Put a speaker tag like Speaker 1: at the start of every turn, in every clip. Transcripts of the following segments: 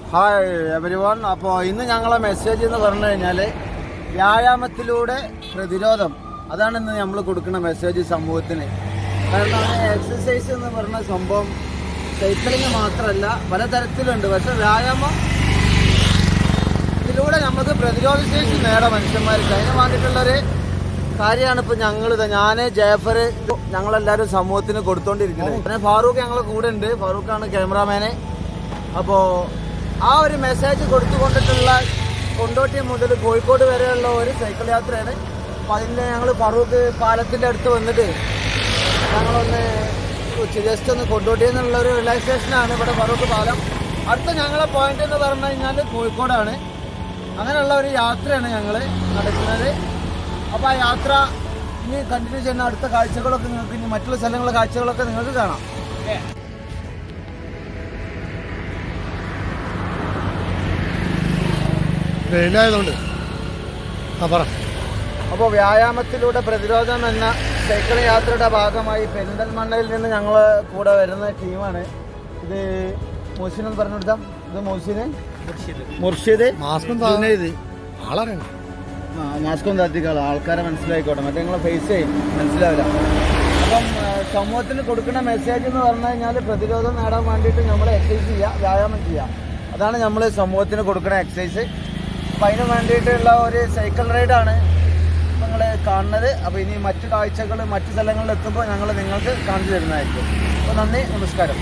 Speaker 1: hi every one അപ്പോൾ ഇന്ന് ഞങ്ങളെ മെസ്സേജ് എന്ന് പറഞ്ഞു കഴിഞ്ഞാൽ വ്യായാമത്തിലൂടെ പ്രതിരോധം അതാണ് ഇന്ന് നമ്മൾ കൊടുക്കുന്ന മെസ്സേജ് സമൂഹത്തിന് കാരണം എക്സസൈസ് എന്ന് പറഞ്ഞ സംഭവം സൈക്ലിങ് മാത്രമല്ല പലതരത്തിലുണ്ട് പക്ഷെ വ്യായാമം ഇതിലൂടെ നമുക്ക് പ്രതിരോധ ശേഷി നേടാം മനുഷ്യന്മാർക്ക് അതിന് വേണ്ടിയിട്ടുള്ളൊരു കാര്യമാണ് ഇപ്പൊ ഞങ്ങൾ ഞാൻ ജയഫർ ഞങ്ങളെല്ലാവരും സമൂഹത്തിന് കൊടുത്തോണ്ടിരിക്കുന്നത് പിന്നെ ഫാറൂഖ് ഞങ്ങളെ കൂടെ ഉണ്ട് ഫാറൂഖാണ് ക്യാമറാമാന് അപ്പോ ആ ഒരു മെസ്സേജ് കൊടുത്തുകൊണ്ടിട്ടുള്ള കൊണ്ടോട്ടി മുതൽ കോഴിക്കോട് വരെയുള്ള ഒരു സൈക്കിൾ യാത്രയാണ് അപ്പൊ അതിന് ഞങ്ങൾ ഫറൂഖ് പാലത്തിന്റെ അടുത്ത് വന്നിട്ട് ഞങ്ങളൊന്ന് ജസ്റ്റ് ഒന്ന് കൊണ്ടോട്ടി എന്നുള്ള ഒരു റിലാക്സേഷനാണ് ഇവിടെ ഫറൂഖ് പാലം അടുത്ത ഞങ്ങളെ പോയിന്റ് എന്ന് പറഞ്ഞു കഴിഞ്ഞാൽ കോഴിക്കോടാണ് അങ്ങനെയുള്ള ഒരു യാത്രയാണ് ഞങ്ങൾ നടക്കുന്നത് അപ്പോൾ ആ യാത്ര ഇനി കണ്ടിന്യൂ ചെയ്യുന്ന അടുത്ത കാഴ്ചകളൊക്കെ നിങ്ങൾക്ക് ഇനി മറ്റുള്ള സ്ഥലങ്ങളിലെ കാഴ്ചകളൊക്കെ നിങ്ങൾക്ക് കാണാം
Speaker 2: വെയിലായതുകൊണ്ട് ആ പറ
Speaker 1: അപ്പോൾ വ്യായാമത്തിലൂടെ പ്രതിരോധം എന്ന സൈക്കിൾ യാത്രയുടെ ഭാഗമായി പെരിന്തൽമണ്ണയിൽ നിന്ന് ഞങ്ങൾ കൂടെ വരുന്ന ടീമാണ് ഇത് മുഹസിൻ എന്ന് പറഞ്ഞു കൊടുത്താം ഇത് മുഹസിന് മുർഷിദ്
Speaker 2: മാസ്കും
Speaker 1: ജുനൈദ്
Speaker 2: ആളറിയണം
Speaker 1: മാസ്കും താത്തിക്കാളോ ആൾക്കാരെ മനസ്സിലായിക്കോട്ടെ മറ്റേ നിങ്ങളെ ഫേസ് മനസ്സിലാവില്ല അപ്പം ആ, സമൂഹത്തിന് കൊടുക്കുന്ന മെസ്സേജ് എന്ന് പറഞ്ഞു കഴിഞ്ഞാൽ പ്രതിരോധം നേടാൻ വേണ്ടിയിട്ട് നമ്മൾ എക്സസൈസ് ചെയ്യുക വ്യായാമം ചെയ്യുക അതാണ് നമ്മൾ സമൂഹത്തിന് കൊടുക്കുന്ന എക്സസൈസ് അപ്പം അതിന് വേണ്ടിയിട്ടുള്ള ഒരു സൈക്കിൾ റൈഡാണ് നിങ്ങൾ കാണുന്നത് അപ്പോൾ ഇനി മറ്റു കാഴ്ചകൾ മറ്റു സ്ഥലങ്ങളിൽ എത്തുമ്പോൾ ഞങ്ങൾ നിങ്ങൾക്ക് കാണിച്ചു തരുന്നതായിരിക്കും അപ്പോൾ നന്ദി നമസ്കാരം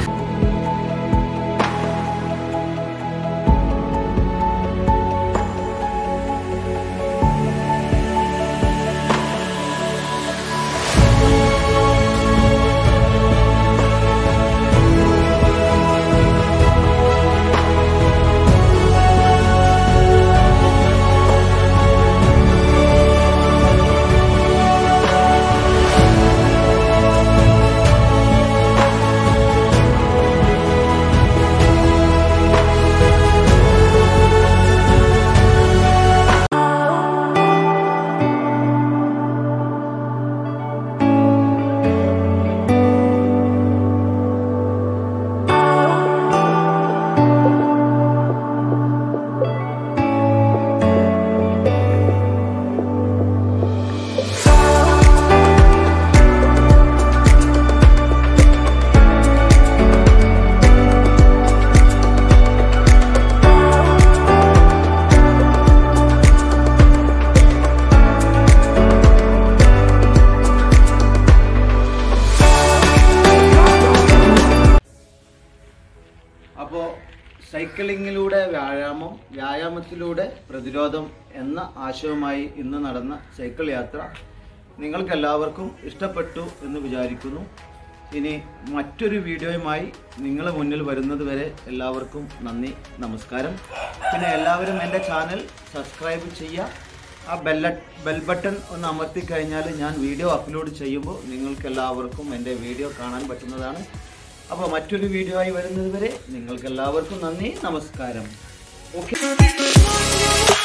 Speaker 1: അപ്പോൾ സൈക്ലിങ്ങിലൂടെ വ്യായാമം വ്യായാമത്തിലൂടെ പ്രതിരോധം എന്ന ആശയവുമായി ഇന്ന് നടന്ന സൈക്കിൾ യാത്ര നിങ്ങൾക്ക് എല്ലാവർക്കും ഇഷ്ടപ്പെട്ടു എന്ന് വിചാരിക്കുന്നു ഇനി മറ്റൊരു വീഡിയോയുമായി നിങ്ങളെ മുന്നിൽ വരുന്നത് വരെ എല്ലാവർക്കും നന്ദി നമസ്കാരം പിന്നെ എല്ലാവരും എൻ്റെ ചാനൽ സബ്സ്ക്രൈബ് ചെയ്യുക ആ ബെല്ല ബെൽ ബട്ടൺ ഒന്ന് അമർത്തി കഴിഞ്ഞാൽ ഞാൻ വീഡിയോ അപ്ലോഡ് ചെയ്യുമ്പോൾ നിങ്ങൾക്ക് എല്ലാവർക്കും എൻ്റെ വീഡിയോ കാണാൻ പറ്റുന്നതാണ് അപ്പോൾ മറ്റൊരു വീഡിയോ ആയി വരുന്നത് വരെ നിങ്ങൾക്ക് എല്ലാവർക്കും നന്ദി നമസ്കാരം ഓക്കെ